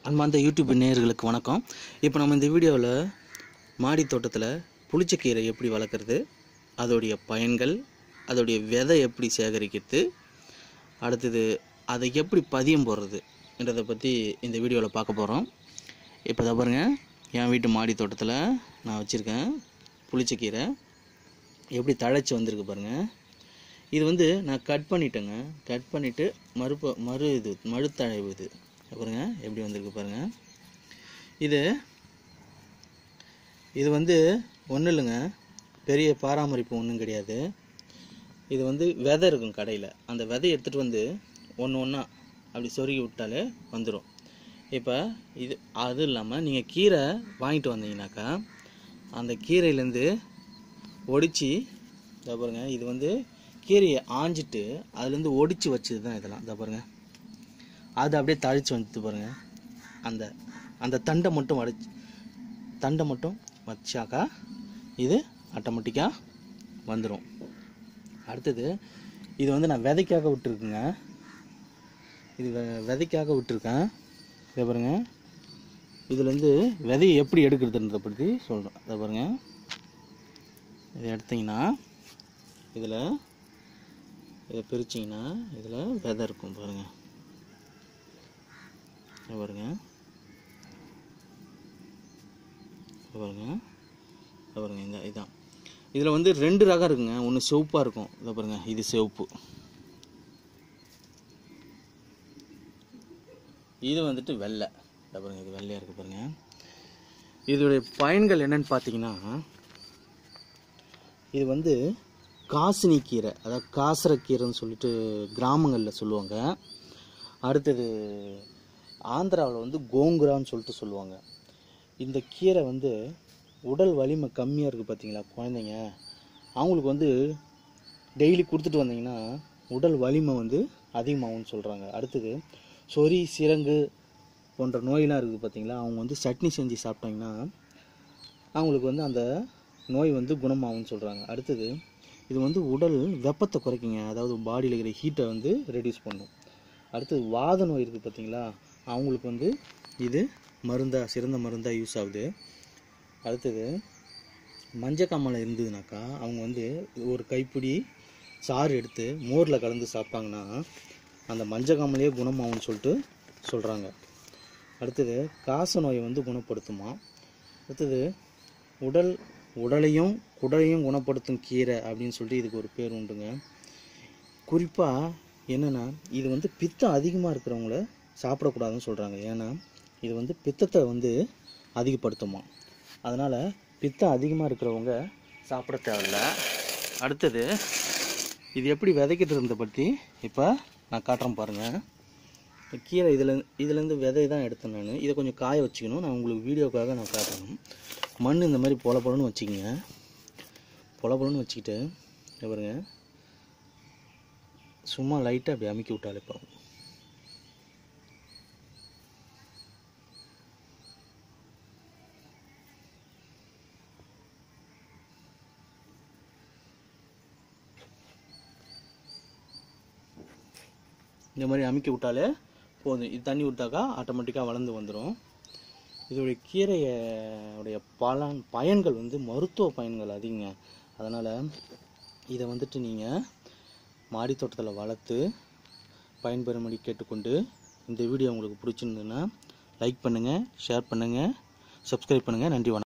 அன்பார்ந்த யூடியூப் நேயர்களுக்கு வணக்கம் இப்போ நம்ம இந்த வீடியோவில் மாடி தோட்டத்தில் புளிச்சக்கீரை எப்படி வளர்க்குறது அதோடைய பயன்கள் அதோடைய விதை எப்படி சேகரிக்கிறது அடுத்தது அதை எப்படி பதியம் போடுறது என்றதை பற்றி இந்த வீடியோவில் பார்க்க போகிறோம் இப்போ தான் பாருங்க என் வீட்டு மாடி தோட்டத்தில் நான் வச்சுருக்கேன் புளிச்சக்கீரை எப்படி தழைச்சி வந்திருக்கு பாருங்கள் இது வந்து நான் கட் பண்ணிட்டேங்க கட் பண்ணிவிட்டு மறுப மறு இது மறுத்தழைவு இது பாருங்க எப்படி வந்திருக்கு பாருங்க இது இது வந்து ஒன்றும் இல்லைங்க பெரிய பராமரிப்பு ஒன்றும் கிடையாது இது வந்து விதை இருக்கும் கடையில் அந்த விதையை எடுத்துகிட்டு வந்து ஒன்று ஒன்றா அப்படி சொருகி விட்டாலே வந்துடும் இப்போ இது அது இல்லாமல் நீங்கள் கீரை வாங்கிட்டு வந்தீங்கன்னாக்கா அந்த கீரையிலேருந்து ஒடிச்சு இதை பாருங்க இது வந்து கீரையை ஆஞ்சிட்டு அதுலேருந்து ஒடிச்சு வச்சது தான் இதெல்லாம் இதை பாருங்க அது அப்படியே தழிச்சு வந்துட்டு பாருங்க அந்த அந்த தண்டை மட்டும் வடிச்சு தண்டை மட்டும் வச்சாக்கா இது ஆட்டோமேட்டிக்காக வந்துடும் அடுத்தது இது வந்து நான் விதைக்காக விட்டுருக்குங்க இது வெ- விதைக்காக விட்டுருக்கேன் இதை பாருங்க இதுலேருந்து விதையை எப்படி எடுக்கிறதுன்றதை பற்றி சொல்கிறேன் இதை பாருங்க இதை எடுத்தீங்கன்னா இதில் இதை பிரிச்சிங்கன்னா இதில் விதை இருக்கும் பாருங்கள் இதை பாருங்க இதை பாருங்க இதை பாருங்க இந்த இதான் இதில் வந்து ரெண்டு ரகம் இருக்குங்க ஒன்று சிவப்பாக இருக்கும் இதை பாருங்க இது சிவப்பு இது வந்துட்டு வெள்ளை இதை பாருங்க இது வெள்ளையாக இருக்குது பாருங்க இதோடைய பயன்கள் என்னன்னு பார்த்தீங்கன்னா இது வந்து காசினி கீரை அதாவது காசரக்கீரைன்னு சொல்லிட்டு கிராமங்களில் சொல்லுவாங்க அடுத்தது ஆந்திராவில் வந்து கோங்குரான்னு சொல்லிட்டு சொல்லுவாங்க இந்த கீரை வந்து உடல் வலிமை கம்மியாக இருக்குது பார்த்தீங்களா குழந்தைங்க அவங்களுக்கு வந்து டெய்லி கொடுத்துட்டு வந்தீங்கன்னா உடல் வலிமை வந்து அதிகமாகும்னு சொல்கிறாங்க அடுத்தது சொறி சிரங்கு போன்ற நோயெலாம் இருக்குது பார்த்தீங்களா அவங்க வந்து சட்னி செஞ்சு சாப்பிட்டாங்கன்னா அவங்களுக்கு வந்து அந்த நோய் வந்து குணமாகும்னு சொல்கிறாங்க அடுத்தது இது வந்து உடல் வெப்பத்தை குறைக்குங்க அதாவது பாடியில் இருக்கிற ஹீட்டை வந்து ரெடியூஸ் பண்ணும் அடுத்தது வாத நோய் இருக்குது பார்த்தீங்களா அவங்களுக்கு வந்து இது மருந்தாக சிறந்த மருந்தாக யூஸ் ஆகுது அடுத்தது மஞ்சக்காமலை இருந்ததுனாக்கா அவங்க வந்து ஒரு கைப்பிடி சாறு எடுத்து மோரில் கலந்து சாப்பிட்டாங்கன்னா அந்த மஞ்சக்காமலையே குணமாகும்னு சொல்லிட்டு சொல்கிறாங்க அடுத்தது காச நோயை வந்து குணப்படுத்துமா அடுத்தது உடல் உடலையும் குடலையும் குணப்படுத்தும் கீரை அப்படின்னு சொல்லிட்டு இதுக்கு ஒரு பேர் உண்டுங்க குறிப்பாக என்னென்னா இது வந்து பித்தம் அதிகமாக இருக்கிறவங்கள சாப்பிடக்கூடாதுன்னு சொல்கிறாங்க ஏன்னா இது வந்து பித்தத்தை வந்து அதிகப்படுத்துமா அதனால் பித்தம் அதிகமாக இருக்கிறவங்க சாப்பிட தேவையில்ல அடுத்தது இது எப்படி விதைக்கிறத பற்றி இப்போ நான் காட்டுறேன் பாருங்கள் இந்த கீரை இதில் இதுலேருந்து விதை தான் எடுத்தேன் நான் இதை கொஞ்சம் காய வச்சுக்கணும் நான் உங்களுக்கு வீடியோக்காக நான் காட்டணும் மண் இந்த மாதிரி பொல பொலன்னு வச்சுக்கோங்க பொல பொலன்னு வச்சுக்கிட்டு இங்க பாருங்க சும்மா லைட்டாக அப்படி அமுக்கி விட்டாலே போதும் இந்த மாதிரி அமுக்கி விட்டாலே போதும் இது தண்ணி விட்டாக்கா ஆட்டோமேட்டிக்காக வளர்ந்து வந்துடும் இதோடைய கீரையோடைய பலன் பயன்கள் வந்து மருத்துவ பயன்கள் அதிகங்க அதனால் இதை வந்துட்டு நீங்கள் மாடி தோட்டத்தில் வளர்த்து பயன்பெறும்படி கேட்டுக்கொண்டு இந்த வீடியோ உங்களுக்கு பிடிச்சிருந்ததுன்னா லைக் பண்ணுங்கள் ஷேர் பண்ணுங்கள் சப்ஸ்கிரைப் பண்ணுங்கள் நன்றி வணக்கம்